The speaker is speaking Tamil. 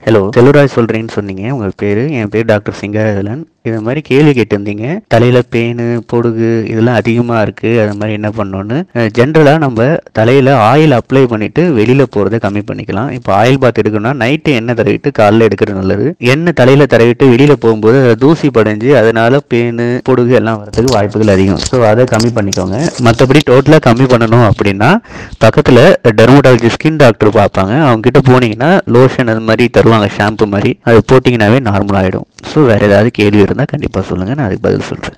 ஹலோ செல்வராஜ் சொல்றேன்னு சொன்னீங்க உங்க பேரு என் பேர் டாக்டர் சிங்காரவேலன் இது மாதிரி கேள்வி கேட்டிருந்தீங்க தலையில பேனு பொடுகு இதெல்லாம் அதிகமா இருக்கு அது மாதிரி என்ன பண்ணணும்னு ஜென்ரலா நம்ம தலையில ஆயில் அப்ளை பண்ணிட்டு வெளியில போறதை கம்மி பண்ணிக்கலாம் இப்போ ஆயில் பாத் எடுக்கணும்னா நைட்டு எண்ணெய் தடவிட்டு காலைல எடுக்கிறது நல்லது எண்ணெய் தலையில தடவிட்டு வெளியில போகும்போது அது தூசி படைஞ்சு அதனால பேனு பொடுகு எல்லாம் வரதுக்கு வாய்ப்புகள் அதிகம் ஸோ அதை கம்மி பண்ணிக்கோங்க மற்றபடி டோட்டலாக கம்மி பண்ணணும் அப்படின்னா பக்கத்தில் டெர்மடாலஜி ஸ்கின் டாக்டர் பார்ப்பாங்க அவங்க கிட்ட போனீங்கன்னா லோஷன் அது மாதிரி தருவாங்க ஷாம்பு மாதிரி அது போட்டிங்கனாவே நார்மல் ஆகிடும் ஸோ வேறு ஏதாவது கேள்வி இருந்தால் கண்டிப்பாக சொல்லுங்கள் நான் அதுக்கு பதில் சொல்கிறேன்